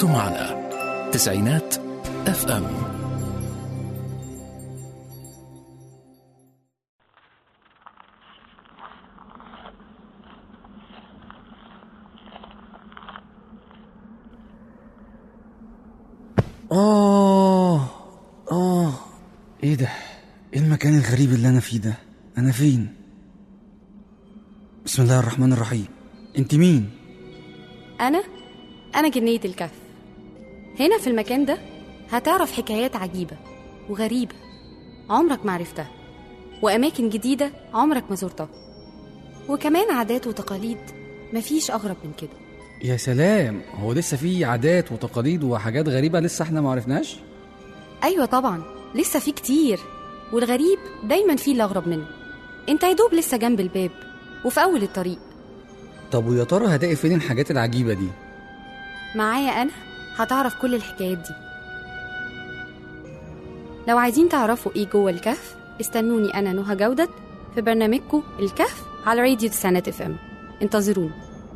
أنتم معنا تسعينات اف ام آه آه إيه ده؟ إيه المكان الغريب اللي أنا فيه ده؟ أنا فين؟ بسم الله الرحمن الرحيم أنت مين؟ أنا أنا جنية الكهف هنا في المكان ده هتعرف حكايات عجيبة وغريبة عمرك ما عرفتها وأماكن جديدة عمرك ما زرتها وكمان عادات وتقاليد مفيش أغرب من كده يا سلام هو لسه في عادات وتقاليد وحاجات غريبة لسه احنا ما عرفناش؟ أيوة طبعا لسه في كتير والغريب دايما فيه اللي أغرب منه انت يا دوب لسه جنب الباب وفي أول الطريق طب ويا ترى هتلاقي فين الحاجات العجيبة دي؟ معايا أنا هتعرف كل الحكايات دي لو عايزين تعرفوا إيه جوه الكهف استنوني أنا نهى جودت في برنامجكم الكهف على راديو تسعينات اف ام انتظروني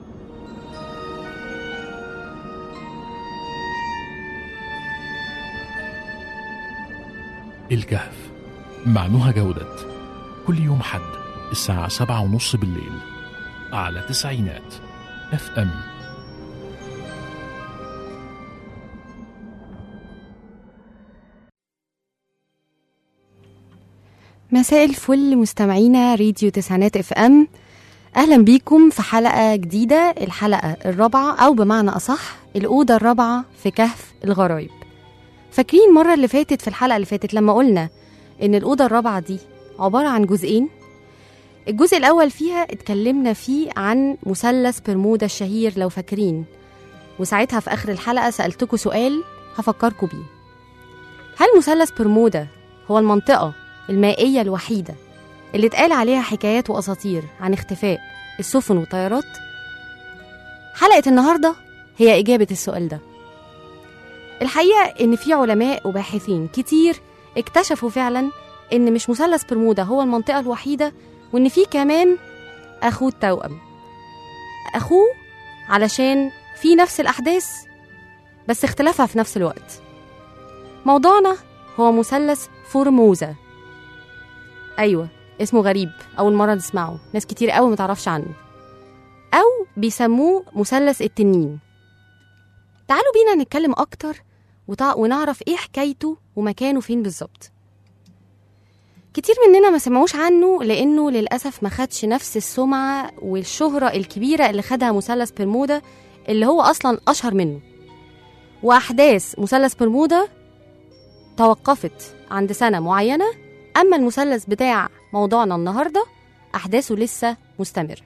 الكهف مع نهى جودت كل يوم حد الساعة سبعة ونص بالليل على تسعينات اف ام مساء الفل مستمعينا راديو تسعينات اف ام اهلا بيكم في حلقه جديده الحلقه الرابعه او بمعنى اصح الاوضه الرابعه في كهف الغرايب فاكرين المره اللي فاتت في الحلقه اللي فاتت لما قلنا ان الاوضه الرابعه دي عباره عن جزئين الجزء الاول فيها اتكلمنا فيه عن مثلث برمودا الشهير لو فاكرين وساعتها في اخر الحلقه سالتكم سؤال هفكركم بيه هل مثلث برمودا هو المنطقه المائيه الوحيده اللي اتقال عليها حكايات واساطير عن اختفاء السفن والطيارات حلقه النهارده هي اجابه السؤال ده الحقيقه ان في علماء وباحثين كتير اكتشفوا فعلا ان مش مثلث برمودا هو المنطقه الوحيده وان في كمان اخوه التوأم اخوه علشان في نفس الاحداث بس اختلافها في نفس الوقت موضوعنا هو مثلث فورموزا ايوه اسمه غريب اول مره نسمعه ناس كتير قوي متعرفش عنه او بيسموه مثلث التنين تعالوا بينا نتكلم اكتر وتع... ونعرف ايه حكايته ومكانه فين بالظبط كتير مننا ما سمعوش عنه لانه للاسف ما خدش نفس السمعه والشهره الكبيره اللي خدها مثلث برمودا اللي هو اصلا اشهر منه واحداث مثلث برمودا توقفت عند سنه معينه اما المثلث بتاع موضوعنا النهارده احداثه لسه مستمره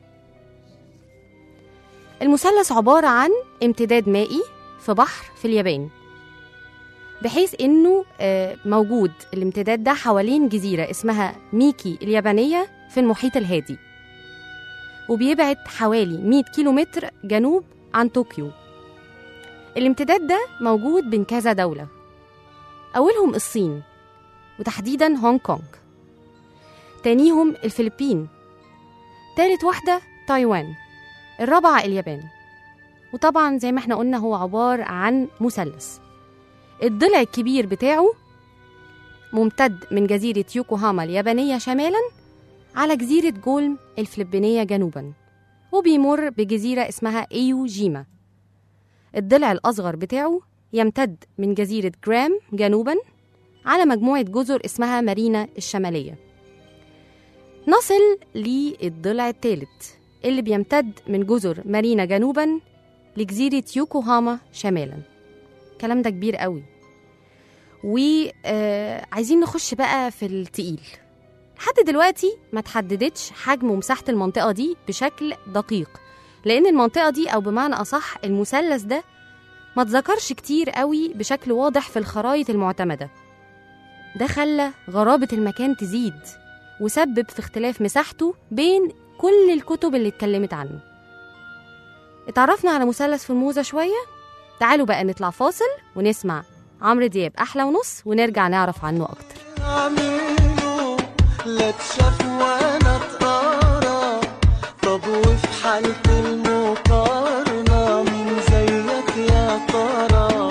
المثلث عباره عن امتداد مائي في بحر في اليابان بحيث انه آه، موجود الامتداد ده حوالين جزيره اسمها ميكي اليابانيه في المحيط الهادي وبيبعد حوالي 100 كيلومتر جنوب عن طوكيو الامتداد ده موجود بين كذا دوله اولهم الصين وتحديدا هونج كونج تانيهم الفلبين تالت واحدة تايوان الرابعة اليابان وطبعا زي ما احنا قلنا هو عبارة عن مثلث الضلع الكبير بتاعه ممتد من جزيرة يوكوهاما اليابانية شمالا على جزيرة جولم الفلبينية جنوبا وبيمر بجزيرة اسمها ايو جيما الضلع الأصغر بتاعه يمتد من جزيرة جرام جنوبا على مجموعة جزر اسمها مارينا الشمالية نصل للضلع الثالث اللي بيمتد من جزر مارينا جنوبا لجزيرة يوكوهاما شمالا الكلام ده كبير قوي وعايزين نخش بقى في التقيل لحد دلوقتي ما تحددتش حجم ومساحة المنطقة دي بشكل دقيق لأن المنطقة دي أو بمعنى أصح المثلث ده ما تذكرش كتير قوي بشكل واضح في الخرائط المعتمدة ده خلى غرابة المكان تزيد وسبب في اختلاف مساحته بين كل الكتب اللي اتكلمت عنه اتعرفنا على مثلث فرموزة شوية تعالوا بقى نطلع فاصل ونسمع عمرو دياب أحلى ونص ونرجع نعرف عنه أكتر اعمله لا تشاف ولا تقارى طب وفي حالة المقارنة مين زيك يا ترى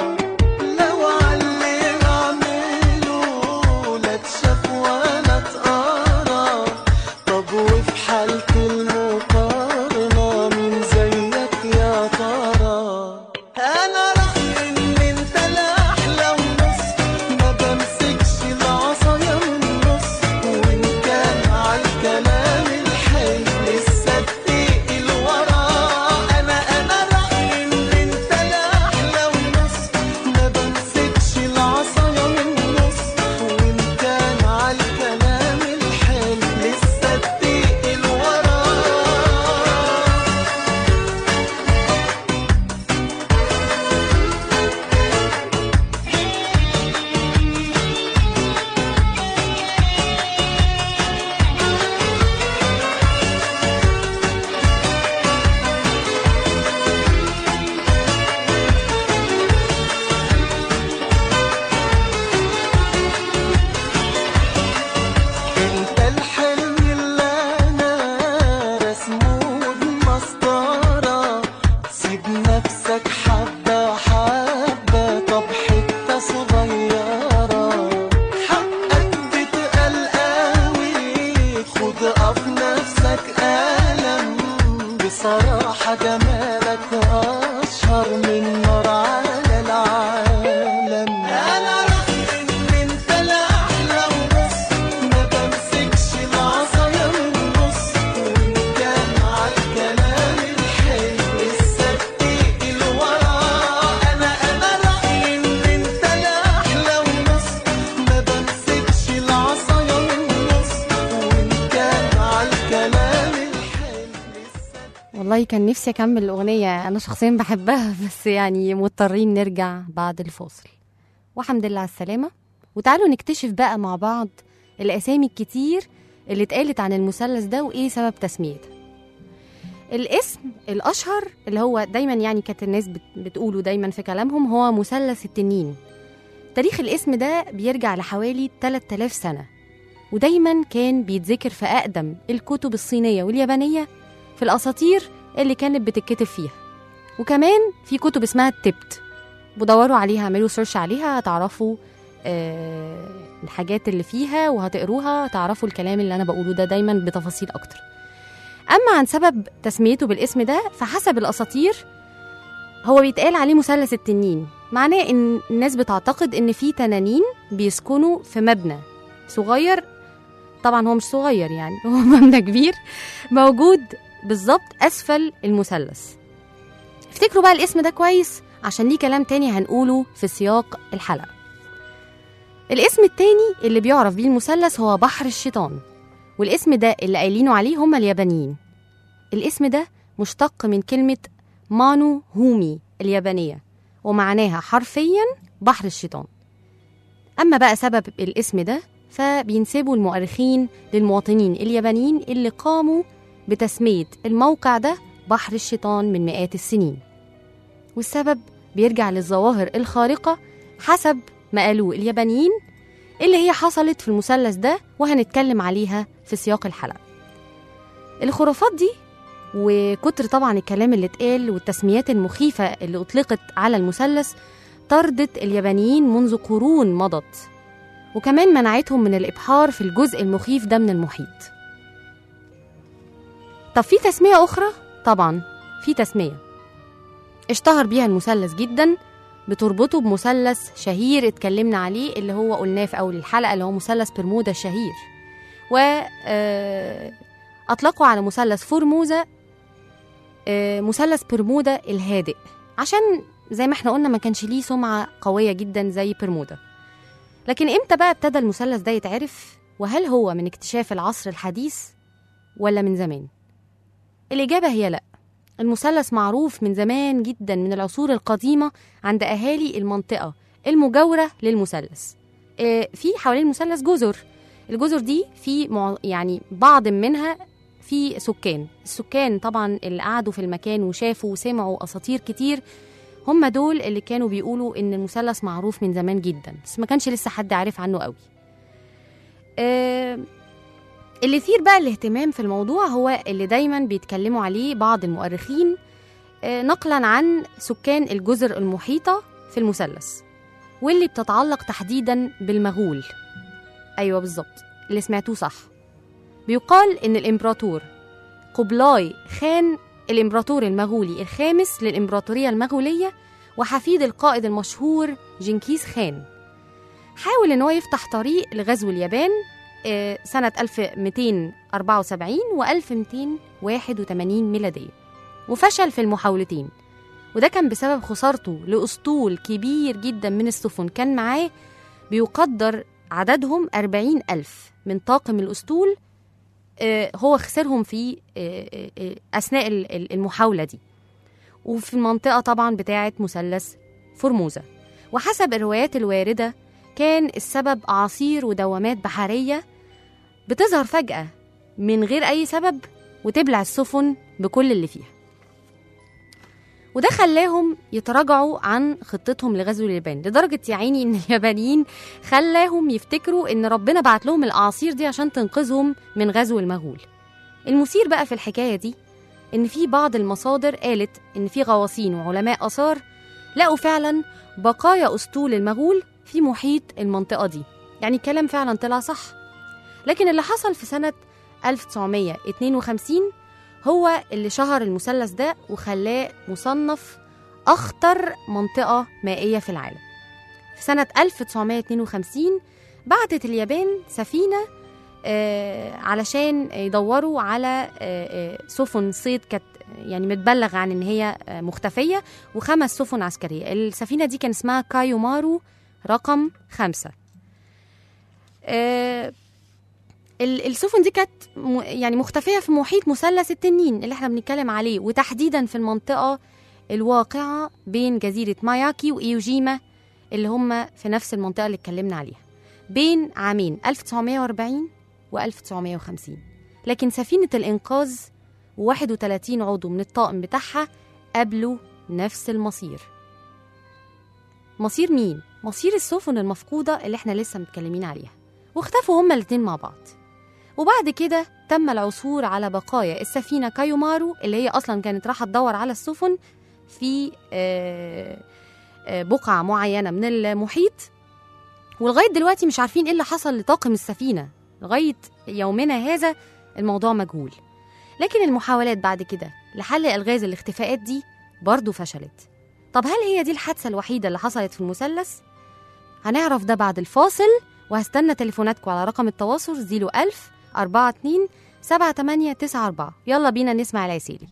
بصراحة جمالك أشهر من نار على العالم أنا رأيي إن أنت الأحلى ونص ما بمسكش العصاية من النص وإن كان عالكلام الحلو لسه بتيجي لورا أنا أنا رأيي إن أنت الأحلى ونص ما بمسكش العصاية من النص وإن كان عالكلام الحلو لسه والله كان نفسي اكمل الاغنيه انا شخصيا بحبها بس يعني مضطرين نرجع بعد الفاصل والحمد لله على السلامه وتعالوا نكتشف بقى مع بعض الاسامي الكتير اللي اتقالت عن المثلث ده وايه سبب تسميتها الاسم الاشهر اللي هو دايما يعني كانت الناس بت- بتقوله دايما في كلامهم هو مثلث التنين تاريخ الاسم ده بيرجع لحوالي 3000 سنه ودايما كان بيتذكر في اقدم الكتب الصينيه واليابانيه في الاساطير اللي كانت بتتكتب فيها وكمان في كتب اسمها التبت ودوروا عليها اعملوا سيرش عليها هتعرفوا آه الحاجات اللي فيها وهتقروها تعرفوا الكلام اللي انا بقوله ده دايما بتفاصيل اكتر اما عن سبب تسميته بالاسم ده فحسب الاساطير هو بيتقال عليه مثلث التنين معناه ان الناس بتعتقد ان في تنانين بيسكنوا في مبنى صغير طبعا هو مش صغير يعني هو مبنى كبير موجود بالظبط اسفل المثلث افتكروا بقى الاسم ده كويس عشان ليه كلام تاني هنقوله في سياق الحلقه الاسم التاني اللي بيعرف بيه المثلث هو بحر الشيطان والاسم ده اللي قايلينه عليه هم اليابانيين الاسم ده مشتق من كلمة مانو هومي اليابانية ومعناها حرفيا بحر الشيطان أما بقى سبب الاسم ده فبينسبوا المؤرخين للمواطنين اليابانيين اللي قاموا بتسمية الموقع ده بحر الشيطان من مئات السنين والسبب بيرجع للظواهر الخارقة حسب ما قالوه اليابانيين اللي هي حصلت في المثلث ده وهنتكلم عليها في سياق الحلقة الخرافات دي وكتر طبعا الكلام اللي اتقال والتسميات المخيفة اللي أطلقت على المثلث طردت اليابانيين منذ قرون مضت وكمان منعتهم من الإبحار في الجزء المخيف ده من المحيط طب في تسمية أخرى؟ طبعا في تسمية اشتهر بيها المثلث جدا بتربطه بمثلث شهير اتكلمنا عليه اللي هو قلناه في أول الحلقة اللي هو مثلث برمودا الشهير و آه، أطلقوا على مثلث فورموزا آه، مثلث برمودا الهادئ عشان زي ما احنا قلنا ما كانش ليه سمعة قوية جدا زي برمودا لكن امتى بقى ابتدى المثلث ده يتعرف وهل هو من اكتشاف العصر الحديث ولا من زمان الإجابة هي لأ المثلث معروف من زمان جدا من العصور القديمة عند أهالي المنطقة المجاورة للمثلث آه، في حوالين المثلث جزر الجزر دي في مع... يعني بعض منها في سكان السكان طبعا اللي قعدوا في المكان وشافوا وسمعوا أساطير كتير هم دول اللي كانوا بيقولوا إن المثلث معروف من زمان جدا بس ما كانش لسه حد عارف عنه قوي آه، اللي يثير بقى الاهتمام في الموضوع هو اللي دايما بيتكلموا عليه بعض المؤرخين آه، نقلا عن سكان الجزر المحيطة في المثلث واللي بتتعلق تحديدا بالمغول أيوة بالظبط اللي سمعتوه صح بيقال إن الإمبراطور قبلاي خان الإمبراطور المغولي الخامس للإمبراطورية المغولية وحفيد القائد المشهور جنكيز خان حاول إن هو يفتح طريق لغزو اليابان آه، سنة 1274 و 1281 ميلادية وفشل في المحاولتين وده كان بسبب خسارته لأسطول كبير جدا من السفن كان معاه بيقدر عددهم أربعين ألف من طاقم الأسطول آه، هو خسرهم في آه، آه، آه، أثناء ال- ال- المحاولة دي وفي المنطقة طبعا بتاعة مثلث فرموزة وحسب الروايات الواردة كان السبب أعاصير ودوامات بحرية بتظهر فجأة من غير أي سبب وتبلع السفن بكل اللي فيها وده خلاهم يتراجعوا عن خطتهم لغزو اليابان لدرجة يا عيني إن اليابانيين خلاهم يفتكروا إن ربنا بعت لهم الأعاصير دي عشان تنقذهم من غزو المغول المثير بقى في الحكاية دي إن في بعض المصادر قالت إن في غواصين وعلماء آثار لقوا فعلا بقايا أسطول المغول في محيط المنطقة دي يعني الكلام فعلا طلع صح لكن اللي حصل في سنة 1952 هو اللي شهر المثلث ده وخلاه مصنف أخطر منطقة مائية في العالم في سنة 1952 بعتت اليابان سفينة آه، علشان يدوروا على آه، آه، سفن صيد كانت يعني متبلغ عن ان هي آه، مختفيه وخمس سفن عسكريه السفينه دي كان اسمها كايومارو رقم خمسة آه، ال- السفن دي كانت م- يعني مختفيه في محيط مثلث التنين اللي احنا بنتكلم عليه وتحديدا في المنطقه الواقعه بين جزيره ماياكي وايوجيما اللي هم في نفس المنطقه اللي اتكلمنا عليها بين عامين 1940 و 1950 لكن سفينه الانقاذ و31 عضو من الطاقم بتاعها قابلوا نفس المصير مصير مين؟ مصير السفن المفقودة اللي احنا لسه متكلمين عليها واختفوا هما الاتنين مع بعض وبعد كده تم العثور على بقايا السفينة كايومارو اللي هي أصلا كانت رايحة تدور على السفن في آه، آه، بقعة معينة من المحيط ولغاية دلوقتي مش عارفين ايه اللي حصل لطاقم السفينة لغاية يومنا هذا الموضوع مجهول لكن المحاولات بعد كده لحل ألغاز الاختفاءات دي برضه فشلت طب هل هي دي الحادثة الوحيدة اللي حصلت في المثلث؟ هنعرف ده بعد الفاصل وهستنى تليفوناتكم على رقم التواصل 01000 42 7894 يلا بينا نسمع العسيلي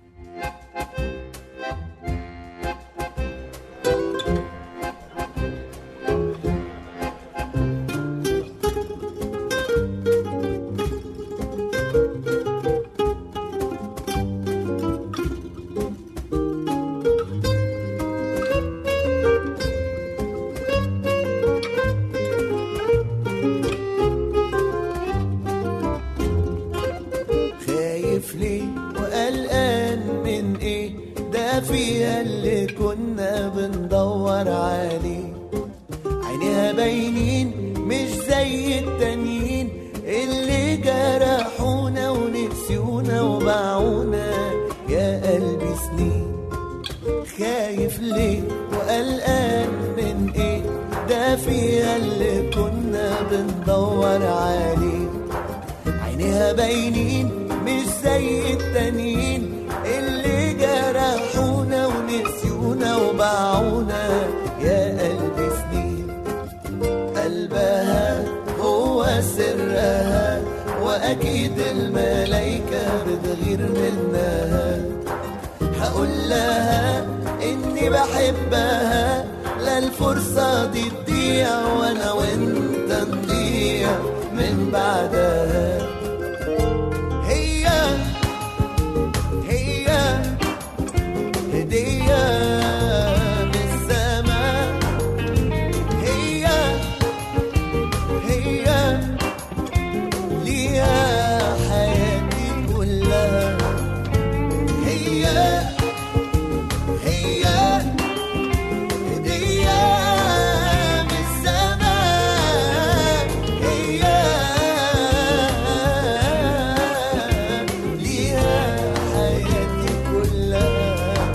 خايف ليه وقلقان من ايه ده فيها اللي كنا بندور عليه عينيها باينين مش زي التانيين اللي جرحونا ونسيونا وباعونا يا قلبي سنين خايف ليه وقلقان من ايه ده فيها اللي كنا بندور عليه عينيها باينين مش زي التانيين اللي جرحونا ونسيونا وباعونا يا قلبي سنين قلبها هو سرها واكيد الملايكة بتغير منها هقول لها اني بحبها لا الفرصة دي تضيع وانا وانت نضيع من بعدها هي هي هدية من السماء هي هي ليها حياتي كلها هي هي هدية من السماء هي ليها حياتي كلها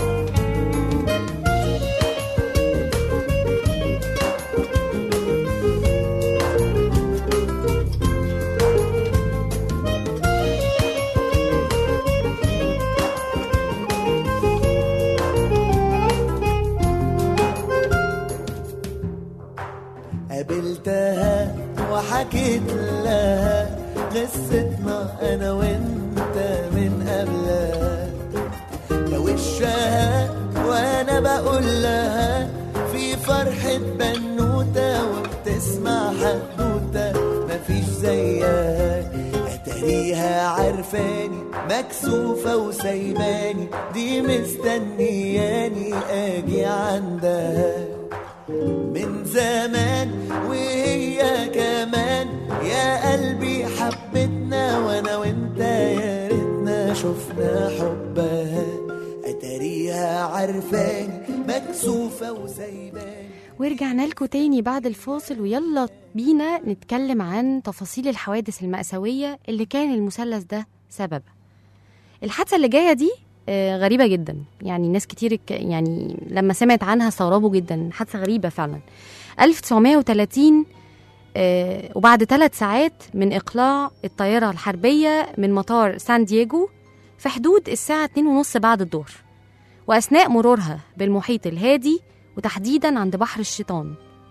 قابلتها وحكيت لها قصتنا انا وانت من قبلها لوشها وانا بقول لها في فرحة بنوتة وبتسمع حدوتة مفيش زيها اتاريها عارفاني مكسوفة وسايباني دي مستنياني اجي عندها من زمان وهي كمان يا قلبي حبتنا وانا وانت يا ريتنا شفنا حبها اتاريها عارفاني مكسوفة وسايباني ورجعنا لكم تاني بعد الفاصل ويلا بينا نتكلم عن تفاصيل الحوادث المأساوية اللي كان المثلث ده سببها الحادثة اللي جاية دي آه، غريبة جدا يعني ناس كتير ك- يعني لما سمعت عنها استغربوا جدا حادثة غريبة فعلا 1930 آه، وبعد ثلاث ساعات من إقلاع الطائرة الحربية من مطار سان دييغو في حدود الساعة 2 ونص بعد الظهر وأثناء مرورها بالمحيط الهادي وتحديدا عند بحر الشيطان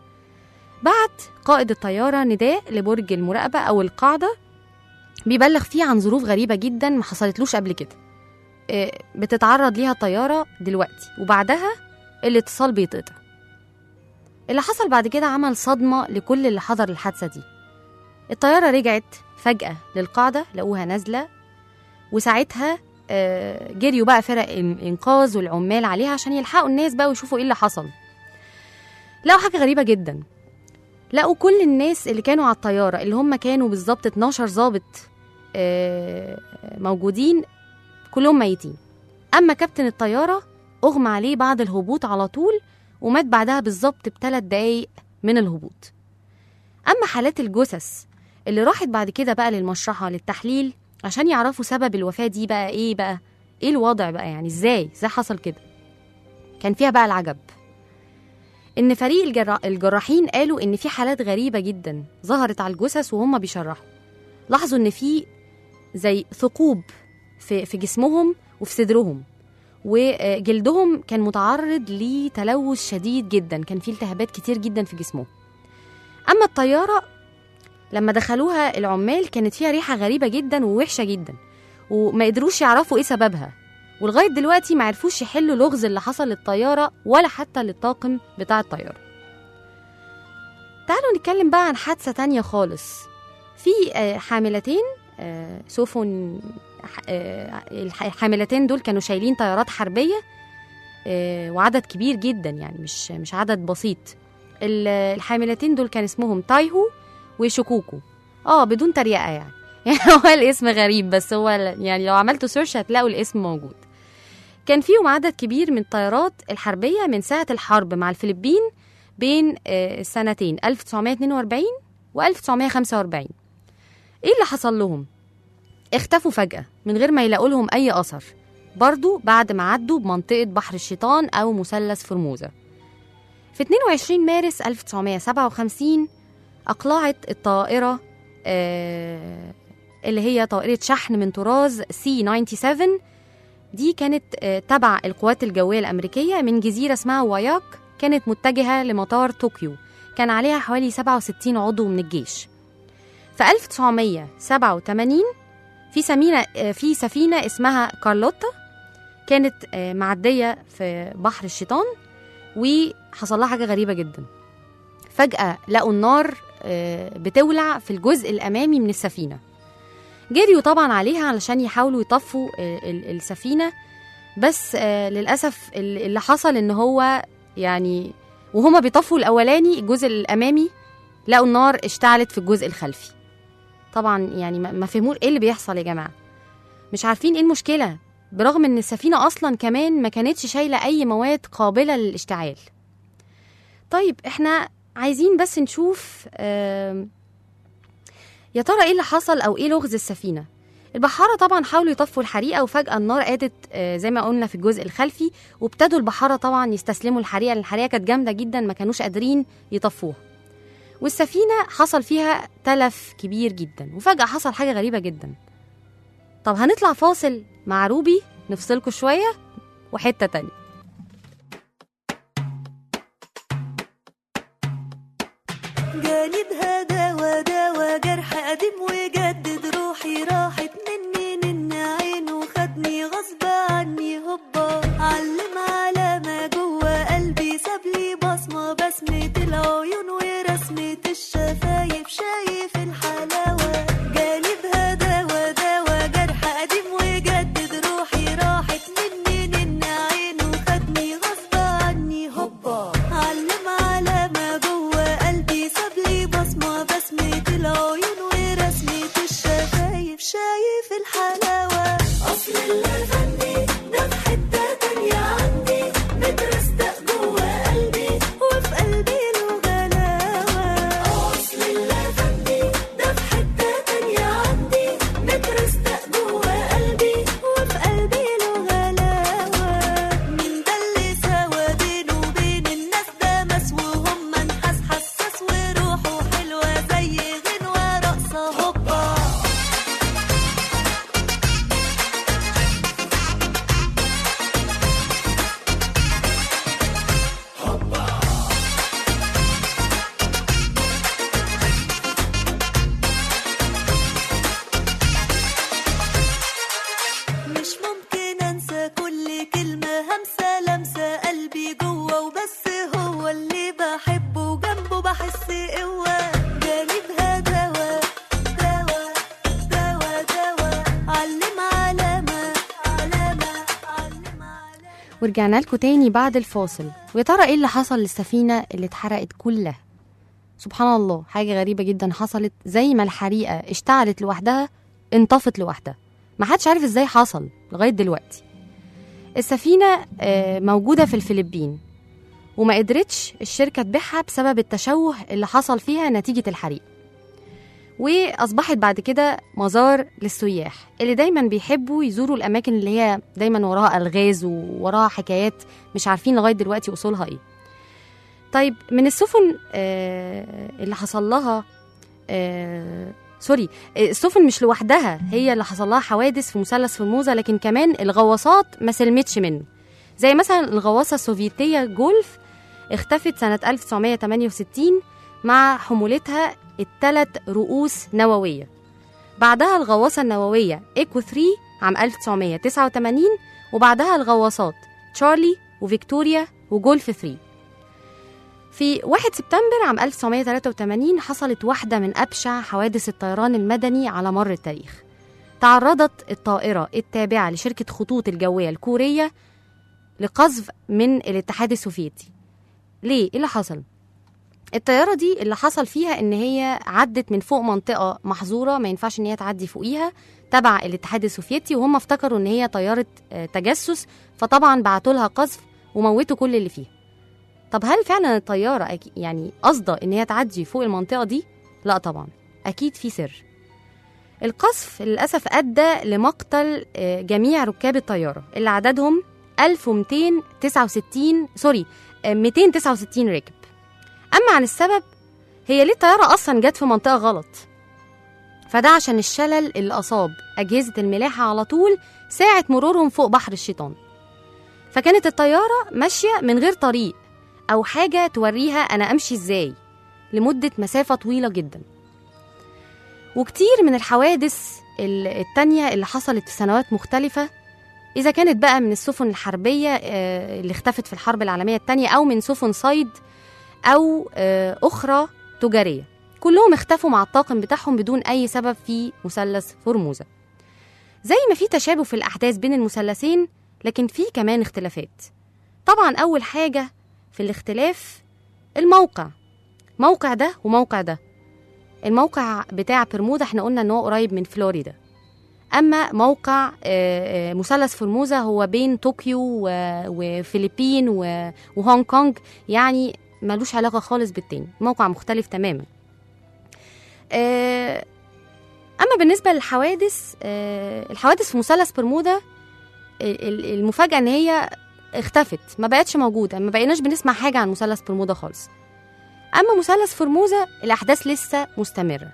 بعت قائد الطيارة نداء لبرج المراقبة أو القاعدة بيبلغ فيه عن ظروف غريبة جدا ما حصلتلوش قبل كده آه، بتتعرض ليها الطيارة دلوقتي وبعدها الاتصال بيتقطع اللي حصل بعد كده عمل صدمة لكل اللي حضر الحادثة دي الطيارة رجعت فجأة للقاعدة لقوها نازلة وساعتها آه، جريوا بقى فرق الإنقاذ والعمال عليها عشان يلحقوا الناس بقى ويشوفوا إيه اللي حصل لقوا حاجة غريبة جدا لقوا كل الناس اللي كانوا على الطيارة اللي هم كانوا بالظبط 12 ضابط آه، موجودين كلهم ميتين أما كابتن الطيارة أغمى عليه بعد الهبوط على طول ومات بعدها بالظبط بثلاث دقايق من الهبوط أما حالات الجثث اللي راحت بعد كده بقى للمشرحة للتحليل عشان يعرفوا سبب الوفاة دي بقى إيه بقى إيه الوضع بقى يعني إزاي إزاي حصل كده كان فيها بقى العجب إن فريق الجرا... الجراحين قالوا إن في حالات غريبة جدا ظهرت على الجثث وهم بيشرحوا لاحظوا إن في زي ثقوب في في جسمهم وفي صدرهم وجلدهم كان متعرض لتلوث شديد جدا كان فيه التهابات كتير جدا في جسمهم اما الطياره لما دخلوها العمال كانت فيها ريحه غريبه جدا ووحشه جدا وما قدروش يعرفوا ايه سببها ولغايه دلوقتي ما عرفوش يحلوا لغز اللي حصل للطياره ولا حتى للطاقم بتاع الطياره تعالوا نتكلم بقى عن حادثه تانية خالص في آه، حاملتين آه، سفن آه، الحاملتين دول كانوا شايلين طيارات حربيه آه، وعدد كبير جدا يعني مش مش عدد بسيط ال- الحاملتين دول كان اسمهم تايهو وشكوكو اه بدون تريقه يعني يعني هو الاسم غريب بس هو ال- يعني لو عملتوا سيرش هتلاقوا الاسم موجود كان فيهم عدد كبير من الطيارات الحربيه من ساعه الحرب مع الفلبين بين آه، السنتين 1942 و 1945 ايه اللي حصل لهم اختفوا فجأة من غير ما يلاقوا لهم أي أثر برضو بعد ما عدوا بمنطقة بحر الشيطان أو مثلث فرموزة في 22 مارس 1957 أقلعت الطائرة آه، اللي هي طائرة شحن من طراز سي 97 دي كانت آه، تبع القوات الجوية الأمريكية من جزيرة اسمها واياك كانت متجهة لمطار طوكيو كان عليها حوالي 67 عضو من الجيش في 1987 في سمينة آه، في سفينة اسمها كارلوتا كانت آه، معدية في بحر الشيطان وحصل لها حاجة غريبة جدا فجأة لقوا النار آه، بتولع في الجزء الأمامي من السفينة جريوا طبعا عليها علشان يحاولوا يطفوا آه، ال- السفينة بس آه، للأسف ال- اللي حصل إن هو يعني وهما بيطفوا الأولاني الجزء الأمامي لقوا النار اشتعلت في الجزء الخلفي طبعا يعني ما ما فهموش ايه اللي بيحصل يا جماعه مش عارفين ايه المشكله برغم ان السفينه اصلا كمان ما كانتش شايله اي مواد قابله للاشتعال طيب احنا عايزين بس نشوف آم، يا ترى ايه اللي حصل او ايه لغز السفينه البحارة طبعا حاولوا يطفوا الحريقة وفجأة النار قادت آه، زي ما قلنا في الجزء الخلفي وابتدوا البحارة طبعا يستسلموا الحريقة لأن الحريقة كانت جامدة جدا ما كانوش قادرين يطفوها والسفينة حصل فيها تلف كبير جدا وفجأة حصل حاجة غريبة جدا طب هنطلع فاصل مع روبي نفصلكوا شوية وحتة تانية جاني بهداوى داوى جرح قديم وجدد روحي راحت مني من عين وخدني غصب عني هوبا علم على ما جوه قلبي سابلي بصمة بسمة العيون ورسمة الشفايف شايف الحلاوة جاني بهداوى داوى جرح قديم وجدد روحي راحت مني من عين وخدني غصب عني هوبا علم على ما جوه قلبي سابلي بصمة بسمة العيون ورسمة ورجعنا لكم تاني بعد الفاصل ويا ترى ايه اللي حصل للسفينة اللي اتحرقت كلها سبحان الله حاجة غريبة جدا حصلت زي ما الحريقة اشتعلت لوحدها انطفت لوحدها ما حدش عارف ازاي حصل لغاية دلوقتي السفينة آه، موجودة في الفلبين وما قدرتش الشركة تبيعها بسبب التشوه اللي حصل فيها نتيجة الحريق وأصبحت بعد كده مزار للسياح اللي دايما بيحبوا يزوروا الأماكن اللي هي دايما وراها ألغاز ووراها حكايات مش عارفين لغاية دلوقتي أصولها إيه طيب من السفن آه، اللي حصل لها آه، سوري السفن مش لوحدها هي اللي حصل لها حوادث في مثلث فرموزة لكن كمان الغواصات ما سلمتش منه زي مثلا الغواصة السوفيتية جولف اختفت سنة 1968 مع حمولتها الثلاث رؤوس نووية بعدها الغواصة النووية إيكو 3 عام 1989 وبعدها الغواصات تشارلي وفيكتوريا وجولف 3 في 1 سبتمبر عام 1983 حصلت واحدة من أبشع حوادث الطيران المدني على مر التاريخ تعرضت الطائرة التابعة لشركة خطوط الجوية الكورية لقذف من الاتحاد السوفيتي ليه؟ ايه اللي حصل؟ الطيارة دي اللي حصل فيها ان هي عدت من فوق منطقة محظورة ما ينفعش ان هي تعدي فوقيها تبع الاتحاد السوفيتي وهم افتكروا ان هي طيارة آه، تجسس فطبعا بعتوا لها قذف وموتوا كل اللي فيها طب هل فعلا الطيارة أكي- يعني قصده ان هي تعدي فوق المنطقة دي؟ لا طبعا اكيد في سر القذف للأسف أدى لمقتل آه، جميع ركاب الطيارة اللي عددهم 1269 سوري آه، 269 راكب أما عن السبب هي ليه الطيارة أصلا جت في منطقة غلط فده عشان الشلل اللي أصاب أجهزة الملاحة على طول ساعة مرورهم فوق بحر الشيطان فكانت الطيارة ماشية من غير طريق أو حاجة توريها أنا أمشي إزاي لمدة مسافة طويلة جدا وكتير من الحوادث ال- التانية اللي حصلت في سنوات مختلفة إذا كانت بقى من السفن الحربية آه، اللي اختفت في الحرب العالمية التانية أو من سفن صيد أو آه، أخرى تجارية كلهم اختفوا مع الطاقم بتاعهم بدون أي سبب في مثلث فرموزة زي ما في تشابه في الأحداث بين المثلثين لكن في كمان اختلافات طبعا أول حاجة في الاختلاف الموقع موقع ده وموقع ده الموقع بتاع برمودا احنا قلنا ان هو قريب من فلوريدا اما موقع آه، آه، مثلث فرموزا هو بين طوكيو و- وفلبين و- وهونج كونج يعني ملوش علاقه خالص بالتاني موقع مختلف تماما آه، اما بالنسبه للحوادث آه، الحوادث في مثلث برمودا ال- ال- المفاجاه ان هي اختفت ما بقتش موجوده ما بقيناش بنسمع حاجه عن مثلث برمودا خالص اما مثلث فرموزا الاحداث لسه مستمره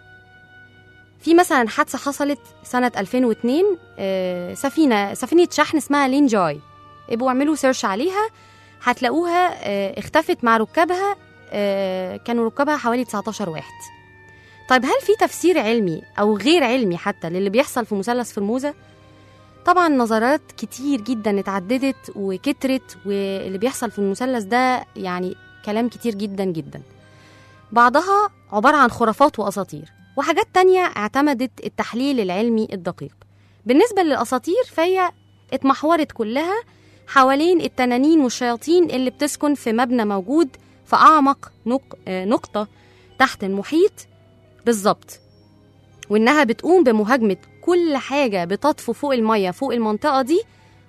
في مثلا حادثه حصلت سنه 2002 آه، سفينه سفينه شحن اسمها لين جاي ابقوا اعملوا سيرش عليها هتلاقوها آه، اختفت مع ركابها آه، كانوا ركابها حوالي 19 واحد طيب هل في تفسير علمي او غير علمي حتى للي بيحصل في مثلث فرموزا طبعا نظريات كتير جدا اتعددت وكترت واللي بيحصل في المثلث ده يعني كلام كتير جدا جدا بعضها عبارة عن خرافات وأساطير وحاجات تانية اعتمدت التحليل العلمي الدقيق بالنسبة للأساطير فهي اتمحورت كلها حوالين التنانين والشياطين اللي بتسكن في مبنى موجود في أعمق نق... آه، نقطة تحت المحيط بالظبط وإنها بتقوم بمهاجمة كل حاجة بتطفو فوق المية فوق المنطقة دي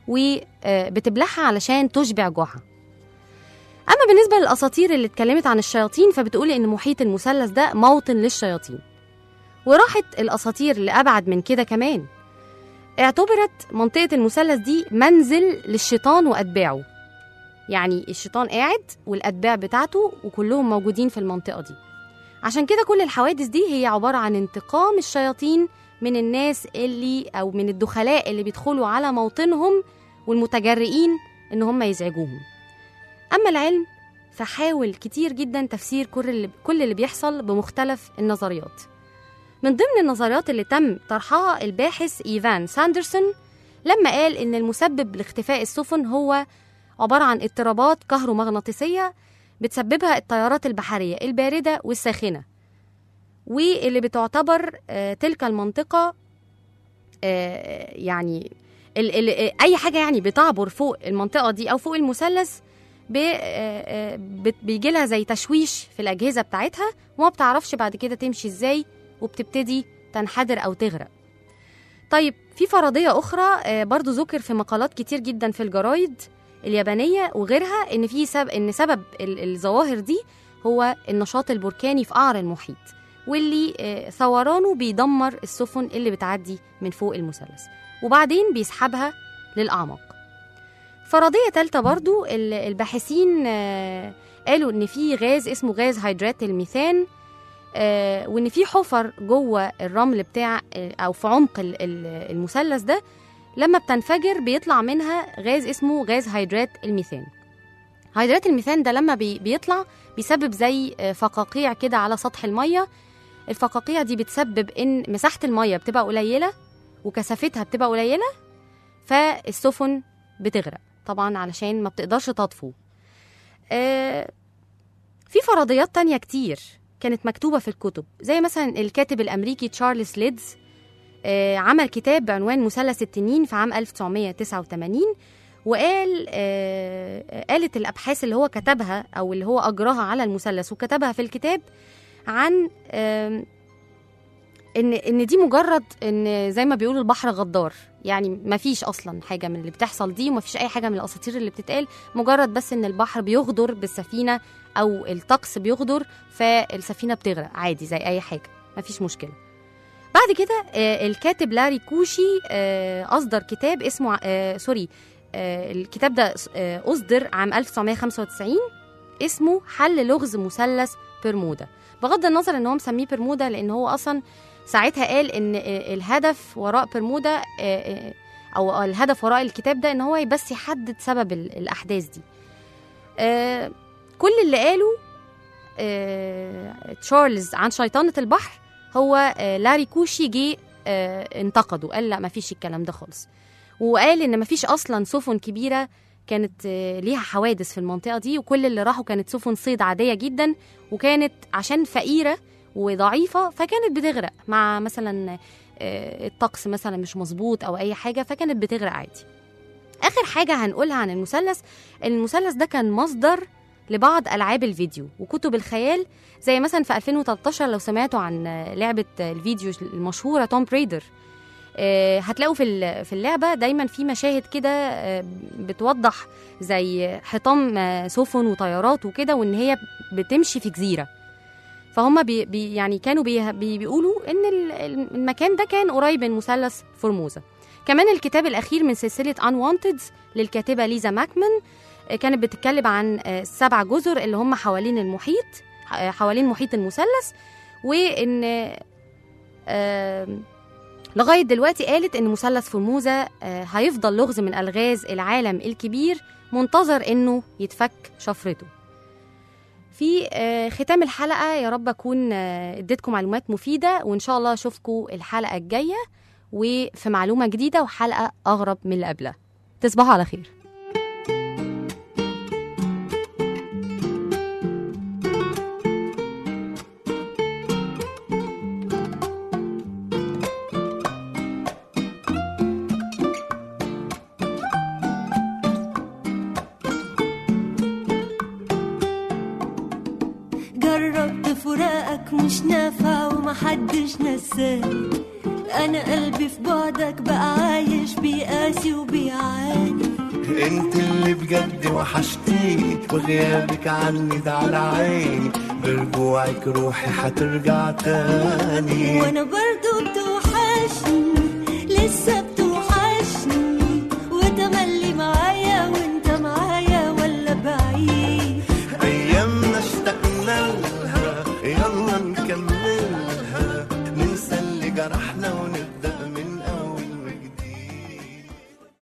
وبتبلعها علشان تشبع جوعها أما بالنسبة للأساطير اللي اتكلمت عن الشياطين فبتقول إن محيط المثلث ده موطن للشياطين وراحت الأساطير اللي أبعد من كده كمان اعتبرت منطقة المثلث دي منزل للشيطان وأتباعه يعني الشيطان قاعد والأتباع بتاعته وكلهم موجودين في المنطقة دي عشان كده كل الحوادث دي هي عبارة عن انتقام الشياطين من الناس اللي أو من الدخلاء اللي بيدخلوا على موطنهم والمتجرئين إن هم يزعجوهم أما العلم فحاول كتير جدا تفسير كل اللي, كل اللي بيحصل بمختلف النظريات من ضمن النظريات اللي تم طرحها الباحث إيفان ساندرسون لما قال إن المسبب لاختفاء السفن هو عبارة عن اضطرابات كهرومغناطيسية بتسببها التيارات البحرية الباردة والساخنة واللي بتعتبر آه، تلك المنطقة آه، يعني ال ال اي حاجه يعني بتعبر فوق المنطقه دي او فوق المثلث بيجي لها زي تشويش في الاجهزه بتاعتها وما بتعرفش بعد كده تمشي ازاي وبتبتدي تنحدر او تغرق طيب في فرضيه اخرى آه، برضو ذكر في مقالات كتير جدا في الجرايد اليابانيه وغيرها ان في سبب ان سبب ال- الظواهر دي هو النشاط البركاني في قعر المحيط واللي آه، ثورانه بيدمر السفن اللي بتعدي من فوق المثلث وبعدين بيسحبها للأعماق فرضية تالتة برضو ال- الباحثين آه، قالوا إن في غاز اسمه غاز هيدرات الميثان آه، وإن في حفر جوه الرمل بتاع آه، أو في عمق ال- ال- المثلث ده لما بتنفجر بيطلع منها غاز اسمه غاز هيدرات الميثان هيدرات الميثان ده لما بي- بيطلع بيسبب زي آه، فقاقيع كده على سطح المية الفقاقيع دي بتسبب إن مساحة المية بتبقى قليلة وكثافتها بتبقى قليلة فالسفن بتغرق طبعا علشان ما بتقدرش تطفو آه في فرضيات تانية كتير كانت مكتوبة في الكتب زي مثلا الكاتب الأمريكي تشارلز ليدز آه عمل كتاب بعنوان مثلث التنين في عام 1989 وقال آه قالت الأبحاث اللي هو كتبها أو اللي هو أجراها على المثلث وكتبها في الكتاب عن آه ان ان دي مجرد ان زي ما بيقولوا البحر غدار يعني ما فيش اصلا حاجه من اللي بتحصل دي وما فيش اي حاجه من الاساطير اللي بتتقال مجرد بس ان البحر بيغدر بالسفينه او الطقس بيغدر فالسفينه بتغرق عادي زي اي حاجه ما فيش مشكله بعد كده آه، الكاتب لاري كوشي آه، اصدر كتاب اسمه آه، سوري آه، الكتاب ده آه، اصدر عام 1995 اسمه حل لغز مثلث برمودا بغض النظر ان هو مسميه برمودا لان هو اصلا ساعتها قال ان الهدف وراء برمودا او الهدف وراء الكتاب ده ان هو بس يحدد سبب ال- الاحداث دي آه، كل اللي قاله آه، تشارلز عن شيطانة البحر هو آه، لاري كوشي جه آه، انتقده قال لا ما فيش الكلام ده خالص وقال ان ما فيش اصلا سفن كبيره كانت آه، ليها حوادث في المنطقه دي وكل اللي راحوا كانت سفن صيد عاديه جدا وكانت عشان فقيره وضعيفه فكانت بتغرق مع مثلا آه، الطقس مثلا مش مظبوط او اي حاجه فكانت بتغرق عادي اخر حاجه هنقولها عن المثلث المثلث ده كان مصدر لبعض العاب الفيديو وكتب الخيال زي مثلا في 2013 لو سمعتوا عن آه، لعبه آه، الفيديو المشهوره توم بريدر آه، هتلاقوا في ال- في اللعبه دايما في مشاهد كده آه، بتوضح زي حطام آه، سفن وطيارات وكده وان هي بتمشي في جزيره فهم بي بي يعني كانوا بي بي بيقولوا ان ال- ال- المكان ده كان قريب من مثلث فورموزا كمان الكتاب الاخير من سلسله Unwanted للكاتبه ليزا ماكمان آه، كانت بتتكلم عن آه، سبع جزر اللي هم حوالين المحيط آه، حوالين محيط المثلث وان آه، لغايه دلوقتي قالت ان مثلث فورموزا آه، هيفضل لغز من الغاز العالم الكبير منتظر انه يتفك شفرته في آه، ختام الحلقه يا رب اكون آه، اديتكم معلومات مفيده وان شاء الله اشوفكم الحلقه الجايه وفي معلومه جديده وحلقه اغرب من اللي قبلها تصبحوا على خير جربت فراقك مش نافع ومحدش نساني انا قلبي في بعدك بقى عايش بيقاسي وبيعاني انت اللي بجد وحشتيني وغيابك عني ده على عيني برجوعك روحي هترجع تاني وانا برضو بتوحشني لسه بتوحشني وتملي معايا وانت معايا ولا بعيد ايامنا اشتقنا لها يلا نكملها ننسى اللي جرحنا ون